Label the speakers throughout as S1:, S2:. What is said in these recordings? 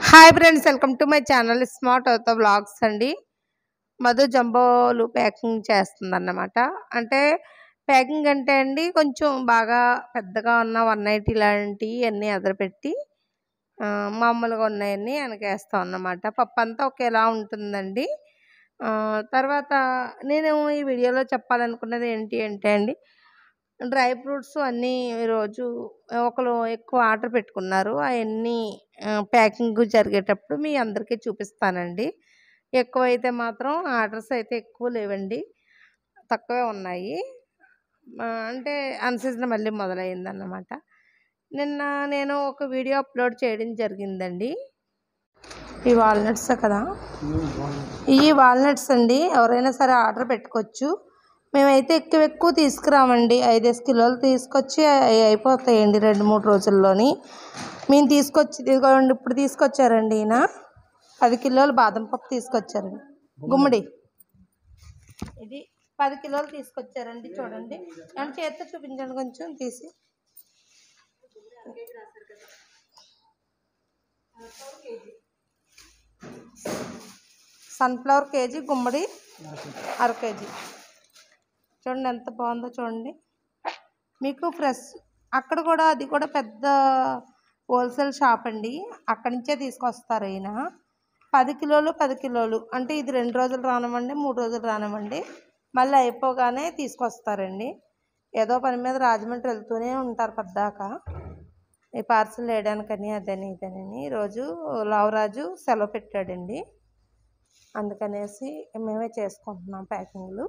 S1: Hi friends welcome to my channel smart అవుతా blogs అండి Madhu జంబోలు packing చేస్తుంది అన్నమాట అంటే ప్యాకింగ్ అంటే అండి కొంచెం బాగా పెద్దగా ఉన్న వన్ నైటీ లాంటివి అన్నీ ఎదరపెట్టి ఆ, మామూలుగా ఉన్నాయన్నీ వెనకేస్తాం అన్నమాట పప్పు అంతా ఒకేలా ఉంటుందండి ఆ, తర్వాత నేను ఈ వీడియోలో చెప్పాలనుకున్నది ఏంటి అంటే అండి డ్రై ఫ్రూట్స్ అన్నీ ఈరోజు ఒకరు ఎక్కువ ఆర్డర్ పెట్టుకున్నారు అవన్నీ ప్యాకింగ్ జరిగేటప్పుడు మీ అందరికీ చూపిస్తానండి ఎక్కువైతే మాత్రం ఆర్డర్స్ అయితే ఎక్కువ లేవండి తక్కువే ఉన్నాయి ఆ, అంటే అన్సీజన్ మళ్ళీ మొదలైందన్నమాట నిన్న నేను ఒక వీడియో అప్లోడ్ చేయడం జరిగిందండి ఈ వాల్నట్స్ కదా ఈ వాల్నట్స్ అండి ఎవరైనా సరే ఆర్డర్ పెట్టుకోవచ్చు మేమైతే ఎక్కువ ఎక్కువ తీసుకురామండి ఐదేసి కిలోలు తీసుకొచ్చి అవి అయిపోతాయండి రెండు మూడు రోజుల్లోని మేము తీసుకొచ్చి ఇదిగోండి ఇప్పుడు తీసుకొచ్చారండి ఈయన పది కిలోలు బాదం పప్పు తీసుకొచ్చారండి గుమ్మడి ఇది పది కిలోలు తీసుకొచ్చారండి చూడండి అంటే చేత్తో చూపించండి కొంచెం తీసి సన్ఫ్లవర్ కేజీ గుమ్మడి అర కేజీ చూడండి ఎంత బాగుందో చూడండి మీకు ఫ్రెష్ అక్కడ కూడా అది కూడా పెద్ద హోల్సేల్ షాప్ అండి అక్కడి నుంచే తీసుకొస్తారు ఈయన పది కిలోలు పది కిలోలు అంటే ఇది రెండు రోజులు రానివ్వండి మూడు రోజులు రానివ్వండి మళ్ళీ అయిపోగానే తీసుకొస్తారండి ఏదో పని మీద రాజమండ్రి వెళ్తూనే ఉంటారు పద్దాక ఈ పార్సల్ వేయడానికని అదని ఇదని ఈరోజు లావరాజు సెలవు పెట్టాడండి అందుకనేసి మేమే చేసుకుంటున్నాం ప్యాకింగ్లు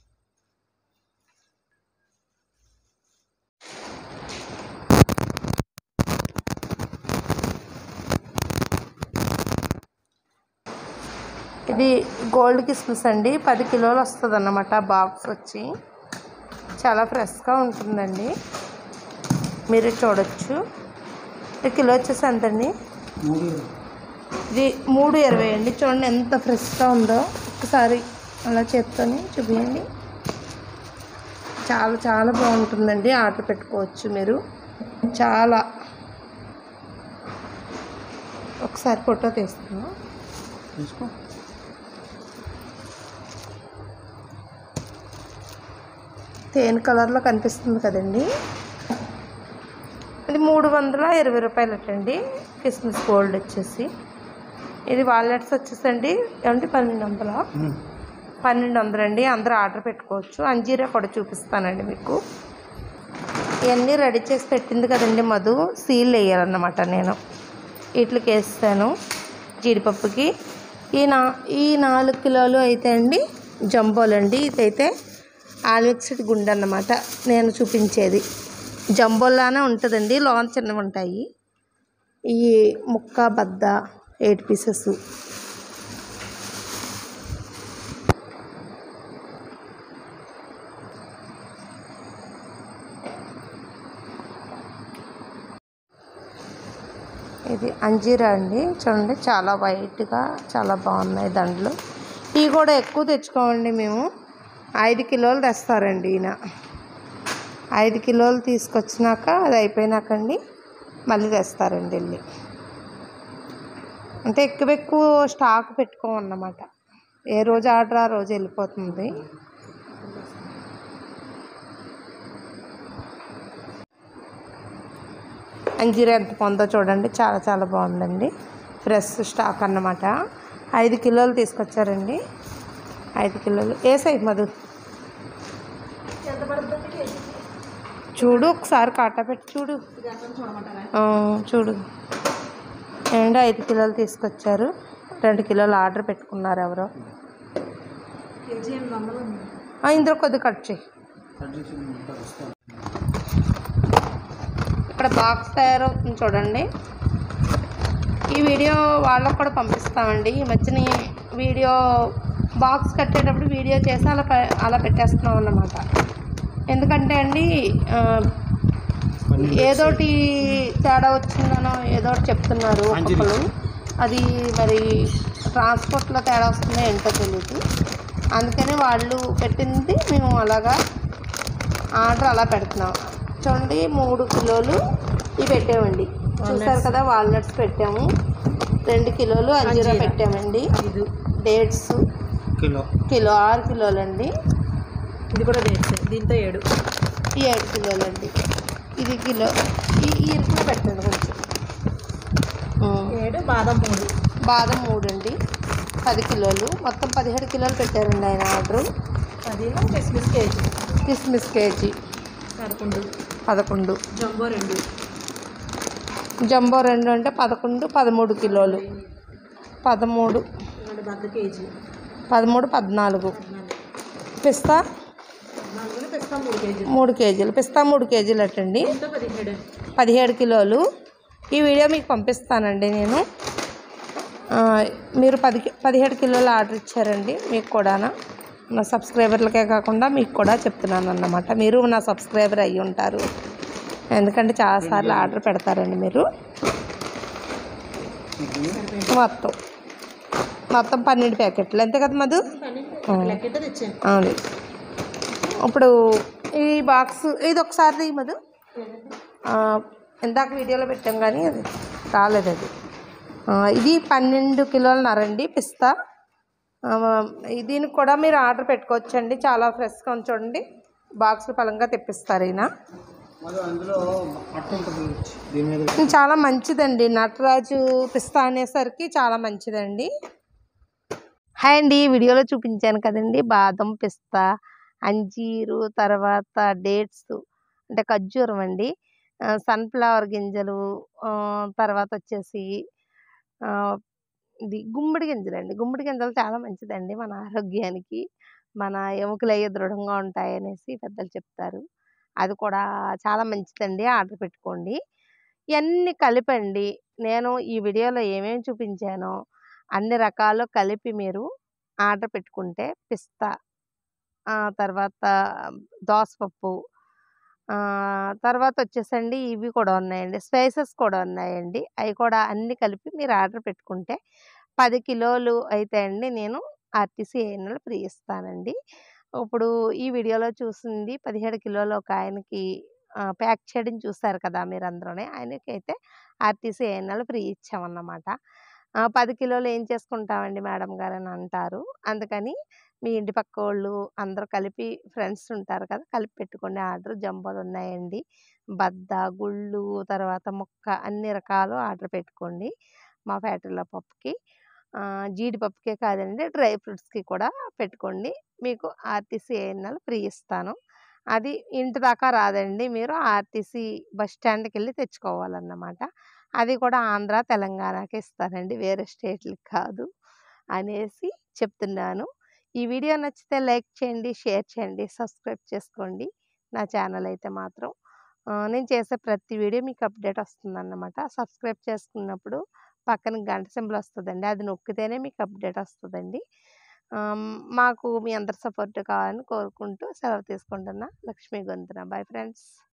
S1: ఇది గోల్డ్ కిస్మిస్ అండి పది కిలోలు వస్తుంది అన్నమాట బాక్స్ వచ్చి చాలా ఫ్రెష్గా ఉంటుందండి మీరు చూడొచ్చు ఈ కిలో వచ్చేసి ఎంతండి ఇది మూడు ఇరవై అండి చూడండి ఎంత ఫ్రెష్గా ఉందో ఒకసారి అలా చేత్తోని చూపించండి చాలా చాలా బాగుంటుందండి ఆర్డర్ పెట్టుకోవచ్చు మీరు చాలా ఒకసారి ఫోటో తీస్తాను
S2: తీసుకో
S1: తేనె కలర్లో కనిపిస్తుంది కదండి ఇది మూడు వందల ఇరవై రూపాయలటండి కిస్మిస్ గోల్డ్ వచ్చేసి ఇది వాల్నట్స్ వచ్చేసండి ఏమంటే పన్నెండు వందల పన్నెండు వందలండి అందరూ ఆర్డర్ పెట్టుకోవచ్చు అంజీరా కూడా చూపిస్తానండి మీకు ఇవన్నీ రెడీ చేసి పెట్టింది కదండి మధు సీల్ వేయాలన్నమాట నేను వీటికి వేస్తాను జీడిపప్పుకి ఈ నా ఈ నాలుగు కిలోలు అయితే అండి జంబోలండి ఇదైతే ఆల్మిక్స్డ్ గుండె అన్నమాట నేను చూపించేది జంబోలానే ఉంటుందండి లోన చిన్నవి ఉంటాయి ఈ ముక్క బద్ద ఎయిట్ పీసెస్ ఇది అంజీరా అండి చూడండి చాలా వైట్గా చాలా బాగున్నాయి దండలు ఇవి కూడా ఎక్కువ తెచ్చుకోమండి మేము ఐదు కిలోలు తెస్తారండి ఈయన ఐదు కిలోలు తీసుకొచ్చినాక అది అయిపోయినాకండి మళ్ళీ తెస్తారండి వెళ్ళి అంటే ఎక్కువ ఎక్కువ స్టాక్ పెట్టుకోమన్నమాట ఏ రోజు ఆర్డర్ ఆ రోజు వెళ్ళిపోతుంది అంజీరా ఎంత పొందో చూడండి చాలా చాలా బాగుందండి ఫ్రెష్ స్టాక్ అన్నమాట ఐదు కిలోలు తీసుకొచ్చారండి ఐదు కిలోలు ఏ సైజ్ మధు చూడు ఒకసారి కాటా పెట్టి చూడు ఆ, చూడు అండ్ ఐదు కిలోలు తీసుకొచ్చారు రెండు కిలోలు ఆర్డర్ పెట్టుకున్నారు ఎవరో ఆ, ఇందులో కొద్ది కట్ చేయి ఇక్కడ బాక్స్ తయారవుతుంది చూడండి ఈ వీడియో వాళ్ళకు కూడా పంపిస్తామండి ఈ మధ్యన ఈ వీడియో బాక్స్ కట్టేటప్పుడు వీడియో చేసి అలా పె- అలా పెట్టేస్తున్నాం అన్నమాట ఎందుకంటే అండి ఆ, ఏదోటి తేడా వచ్చిందనో ఏదో ఒకటి చెప్తున్నారు ఒక్కొక్కరు అది మరి ట్రాన్స్పోర్ట్లో తేడా వస్తుందో ఏంటో తెలియదు అందుకని వాళ్ళు పెట్టింది మేము అలాగా ఆర్డర్ అలా పెడుతున్నాం చూడండి మూడు కిలోలు ఇవి పెట్టామండి చూసారు కదా వాల్నట్స్ పెట్టాము రెండు కిలోలు అంజీరా
S2: అంజీరా.
S1: పెట్టామండి
S2: ఐదు
S1: డేట్స్
S3: కిలో
S1: కిలో ఆరు కిలోలండి
S2: ఇది కూడా డేట్స్ దీంతో ఏడు
S1: ఈ ఏడు కిలోలండి ఇది కిలో ఈ ఈ ఇరుకులో పెట్టండి కొంచెం ఉమ్.
S2: ఏడు బాదం మూడు
S1: బాదం మూడు అండి పది కిలోలు మొత్తం పదిహేడు కిలోలు పెట్టారండి ఆయన ఆర్డరు
S2: పదిలో కిస్మిస్ కేజీ
S1: కిస్మిస్ కేజీ
S2: పదకొండు
S1: పదకొండు
S2: జంబో రెండు
S1: జంబో రెండు అంటే పదకొండు పదమూడు కిలోలు పదమూడు
S2: రెండు బద్ద కేజీ
S1: పదమూడు పద్నాలుగు
S2: పద్నాలుగు
S1: పిస్తా
S2: పద్నాలుగులో పిస్తా మూడు కేజీలు
S1: మూడు కేజీలు పిస్తా మూడు కేజీలు అటండి
S2: దీంతో పదిహేడు
S1: పదిహేడు కిలోలు ఈ వీడియో మీకు పంపిస్తానండి నేను ఆ, మీరు పది పదిహేడు కిలోలు ఆర్డర్ ఇచ్చారండి మీకు కూడా నా సబ్స్క్రైబర్లకే కాకుండా మీకు కూడా చెప్తున్నాను అన్నమాట మీరు నా సబ్స్క్రైబర్ అయ్యి ఉంటారు ఎందుకంటే చాలాసార్లు ఆర్డర్ పెడతారండి మీరు మొత్తం మొత్తం పన్నెండు ప్యాకెట్లు అంతే కదా మధు
S2: పన్నెండు లెక్కట తెచ్చాను
S1: అది ఇప్పుడు ఈ బాక్స్ ఇది ఒకసారి తీయి మధు ఆ, ఇందాక వీడియోలో పెట్టాం కానీ అది రాలేదు అది ఆ, ఇది పన్నెండు కిలోలన్నరండి పిస్తా ఆ, ఈ- దీనికి కూడా మీరు ఆర్డర్ పెట్టుకోవచ్చండి చాలా ఫ్రెష్గా చూడండి బాక్సులు పలంగా తెప్పిస్తారు ఈయన
S3: మరి అందులో అట్ట ఉంటుంది దీని మీద
S1: ఇది చాలా మంచిదండి నటరాజు పిస్తా అనేసరికి చాలా మంచిదండి హాయ్ అండి ఈ వీడియోలో చూపించాను కదండి బాదం పిస్తా అంజీరు తర్వాత డేట్స్ అంటే ఖర్జూరం అండి సన్ఫ్లవర్ గింజలు ఆ, తర్వాత వచ్చేసి ఆ, ఇది గుమ్మడి గింజలు అండి గుమ్మడి గింజలు చాలా మంచిదండి మన ఆరోగ్యానికి మన ఎముకలు అయ్యే దృఢంగా ఉంటాయి అనేసి పెద్దలు చెప్తారు అది కూడా చాలా మంచిదండి ఆర్డర్ పెట్టుకోండి ఇవన్నీ కలిపండి నేను ఈ వీడియోలో ఏమేమి చూపించానో అన్ని రకాలు కలిపి మీరు ఆర్డర్ పెట్టుకుంటే పిస్తా ఆ తర్వాత దోసపప్పు ఆ, తర్వాత వచ్చేసండి ఇవి కూడా ఉన్నాయండి స్పైసెస్ కూడా ఉన్నాయండి అవి కూడా అన్ని కలిపి మీరు ఆర్డర్ పెట్టుకుంటే పది కిలోలు అయితే అండి నేను ఆర్టీసీ ఏఎన్ఎల్ ఫ్రీ ఇస్తానండి ఇప్పుడు ఈ వీడియోలో చూసింది పదిహేడు కిలోలు ఒక ఆయనకి ఆ, ప్యాక్ చేయడం చూస్తారు కదా మీరు అందరూనే ఆయనకి అయితే ఆర్టీసీ ఏఎన్ఎల్ ఫ్రీ ఇచ్చామన్నమాట ఆ, పది కిలోలు ఏం చేసుకుంటామండి మేడం గారు అని అంటారు అందుకని మీ ఇంటి పక్క వాళ్ళు అందరూ కలిపి ఫ్రెండ్స్ ఉంటారు కదా కలిపి పెట్టుకోండి ఆర్డర్ జంబోలు ఉన్నాయండి బద్ద గుళ్ళు తర్వాత ముక్క అన్ని రకాలు ఆర్డర్ పెట్టుకోండి మా ఫ్యాక్టరీలో పప్పుకి ఆ, జీడిపప్పుకే కాదండి డ్రై ఫ్రూట్స్కి కూడా పెట్టుకోండి మీకు ఆర్టీసీ ఏఎన్ఎల్ ఫ్రీ ఇస్తాను అది ఇంటి దాకా రాదండి మీరు ఆర్టీసీ బస్ స్టాండ్కి వెళ్ళి తెచ్చుకోవాలన్నమాట అది కూడా ఆంధ్ర తెలంగాణకి ఇస్తారండి వేరే స్టేట్లకు కాదు అనేసి చెప్తున్నాను ఈ వీడియో నచ్చితే లైక్ చేయండి షేర్ చేయండి సబ్స్క్రైబ్ చేసుకోండి నా ఛానల్ అయితే మాత్రం ఆ, నేను చేసే ప్రతి వీడియో మీకు అప్డేట్ వస్తుందన్నమాట సబ్స్క్రైబ్ చేసుకున్నప్పుడు పక్కన గంట సింబల్ వస్తుందండి అది నొక్కితేనే మీకు అప్డేట్ వస్తుందండి ఆమ్, మాకు మీ అందరి సపోర్ట్ కావాలని కోరుకుంటూ సెలవు తీసుకుంటున్నా లక్ష్మీ గొంతున బాయ్ ఫ్రెండ్స్